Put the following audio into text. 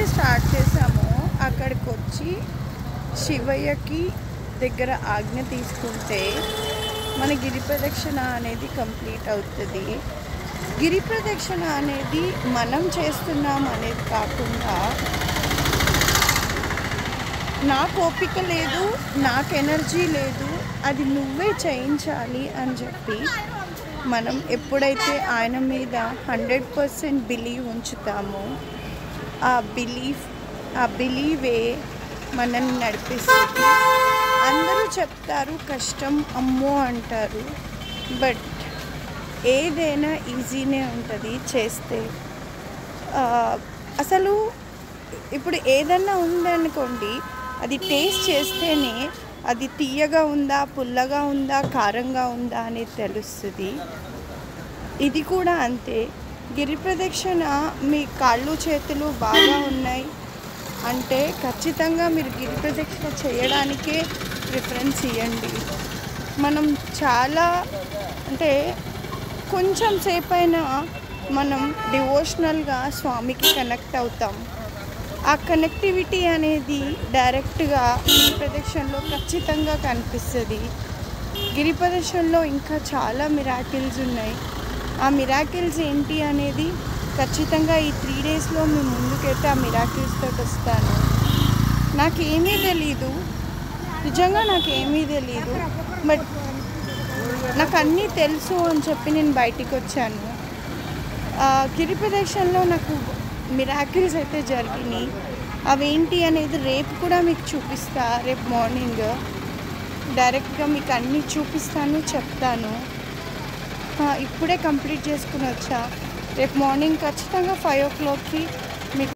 start చేసామో అక్కడికి వచ్చి శివయ్యకి దగ్గర ఆజ్ఞ తీసుకుంటే మన గిరి ప్రదక్షిణ అనేది కంప్లీట్ అవుతుంది గిరి ప్రదక్షిణ అనేది మనం చేస్తున్నాం అనేది కాకుండా నాకు ఓపిక లేదు నాకు ఎనర్జీ లేదు అది నువ్వే చేయించాలి అని చెప్పి మనం ఎప్పుడైతే ఆయన మీద హండ్రెడ్ పర్సెంట్ బిలీవ్ ఉంచుతామో ఆ బిలీఫ్ ఆ బిలీవే మనల్ని నడిపిస్తుంది అందరూ చెప్తారు కష్టం అమ్మో అంటారు బట్ ఏదైనా ఈజీనే ఉంటుంది చేస్తే ఆ, అసలు ఇప్పుడు ఏదన్నా ఉందనుకోండి అది టేస్ట్ చేస్తేనే అది తీయగా ఉందా పుల్లగా ఉందా కారంగా ఉందా అనేది తెలుస్తుంది ఇది కూడా అంతే గిరి ప్రదక్షిణ మీ కాళ్ళు చేతులు బాగా ఉన్నాయి అంటే ఖచ్చితంగా మీరు గిరి ప్రదక్షిణ చేయడానికే ప్రిఫరెన్స్ ఇవ్వండి మనం చాలా అంటే కొంచెం సేపు అయినా మనం డివోషనల్గా స్వామికి కనెక్ట్ అవుతాం ఆ కనెక్టివిటీ అనేది డైరెక్ట్గా గిరి ప్రదక్షిణలో ఖచ్చితంగా కనిపిస్తుంది గిరి ప్రదక్షిణలో ఇంకా చాలా మిరాకిల్స్ ఉన్నాయి ఆ మిరాకిల్స్ ఏంటి అనేది ఖచ్చితంగా ఈ త్రీ డేస్లో మేము ముందుకైతే ఆ మిరాకిల్స్ తోటి వస్తాను నాకేమీ తెలీదు నిజంగా నాకేమీ తెలీదు బట్ నాకు అన్నీ తెలుసు అని చెప్పి నేను బయటికి వచ్చాను ఆ, గిరి ప్రదక్షిణలో నాకు మిరాకిల్స్ అయితే జరిగినాయి అవేంటి అనేది రేపు కూడా మీకు చూపిస్తా రేపు మార్నింగ్ డైరెక్ట్గా మీకు అన్నీ చూపిస్తాను చెప్తాను ఆ, ఇప్పుడే కంప్లీట్ చేసుకుని వచ్చా రేపు మార్నింగ్ ఖచ్చితంగా ఫైవ్ ఓ క్లాక్కి